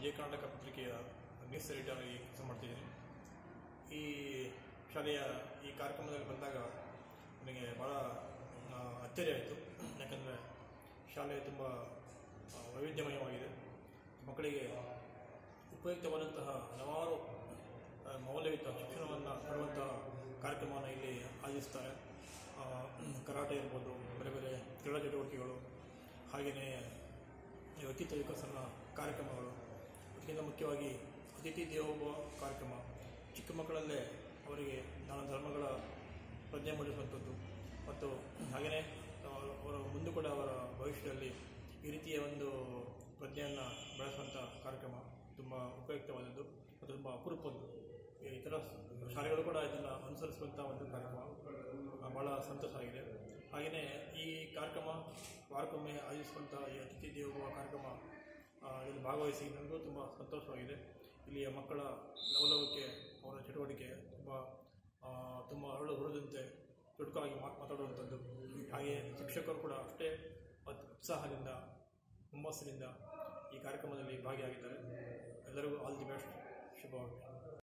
ಜಯ ಕರ್ನಾಟಕ ಪತ್ರಿಕೆಯ news editor ಆಗಿ ಕೆಲಸ ಮಾಡ್ತಿದ್ದೀನಿ ಈ ಶಾಲೆಯ ಈ ಕಾರ್ಯಕ್ರಮದಲ್ಲಿ ಬಂದಾಗ ನನಗೆ ಭಾಳ ಆ, ಅಚ್ಚರಿ ಆಯಿತು ಯಾಕಂದರೆ ಶಾಲೆ ತುಂಬ ಆ, ವೈವಿಧ್ಯಮಯವಾಗಿದೆ ಮಕ್ಕಳಿಗೆ ಉಪಯುಕ್ತವಾದಂತಹ ಹಲವಾರು ಆ, ಮೌಲ್ಯಯುತ ಶಿಕ್ಷಣವನ್ನು ಕೊಡುವಂತಹ ಕಾರ್ಯಕ್ರಮವನ್ನು ಇಲ್ಲಿ ಆಯೋಜಿಸ್ತಾರೆ ಆ, ಕರಾಟೆ ಇರ್ಬೋದು ಬೇರೆ ಬೇರೆ ಕ್ರೀಡಾ ಚಟುವಟಿಕೆಗಳು ಹಾಗೆಯೇ ವ್ಯಕ್ತಿತ್ವ ವಿಕಸನ ಕಾರ್ಯಕ್ರಮಗಳು ಅದಕ್ಕಿಂತ ಮುಖ್ಯವಾಗಿ ಅತಿಥಿ ದೇವೋಭವ ಕಾರ್ಯಕ್ರಮ ಚಿಕ್ಕ ಮಕ್ಕಳಲ್ಲೇ ಅವರಿಗೆ ನಾನಾ ಧರ್ಮಗಳ ಪ್ರಜ್ಞೆ ಮೂಡಿಸುವಂಥದ್ದು ಮತ್ತು ಹಾಗೆಯೇ ಅವರ- ಅವರ ಮುಂದೆ ಕೂಡ ಅವರ ಭವಿಷ್ಯದಲ್ಲಿ ಈ ರೀತಿಯ ಒಂದು ಪ್ರಜ್ಞೆಯನ್ನು ಬೆಳೆಸುವಂಥ ಕಾರ್ಯಕ್ರಮ ತುಂಬ ಉಪಯುಕ್ತವಾದದ್ದು ಮತ್ತು ತುಂಬ ಅಪರೂಪದ್ದು ಈ ಇತರ ಶಾಲೆಗಳು ಕೂಡ ಇದನ್ನು ಅನುಸರಿಸುವಂಥ ಒಂದು ಕಾರ್ಯಕ್ರಮ ಆ, ಭಾಳ ಸಂತೋಷ ಆಗಿದೆ ಹಾಗೆಯೇ ಈ ಕಾರ್ಯಕ್ರಮ ವಾರಕ್ಕೊಮ್ಮೆ ಆಯೋಜಿಸುವಂಥ ಈ ಅತಿಥಿ ದೇವೋಭವ ಕಾರ್ಯಕ್ರಮ ಆ, ಇದರಲ್ಲಿ ಭಾಗವಹಿಸಿ ನನಗೂ ತುಂಬ ಸಂತೋಷವಾಗಿದೆ ಇಲ್ಲಿಯ ಮಕ್ಕಳ ಲವಲವಿಕೆ ಅವರ ಚಟುವಟಿಕೆ ತುಂಬ ಆ, ತುಂಬ ಅರಳು ಹುರಿದಂತೆ ಚುಟುಕಾಗಿ ಮಾತು ಮಾತಾಡುವಂಥದ್ದು ಹಾಗೆಯೇ ಶಿಕ್ಷಕರು ಕೂಡ ಅಷ್ಟೇ ಅತ್- ಉತ್ಸಾಹದಿಂದ ಹುಮ್ಮಸ್ಸಿನಿಂದ ಈ ಕಾರ್ಯಕ್ರಮದಲ್ಲಿ ಭಾಗಿಯಾಗಿದ್ದಾರೆ ಎಲ್ಲರಿಗೂ ಆಲ್ ದಿ ಬೆಸ್ಟ್ ಶುಭವಾಗಲಿ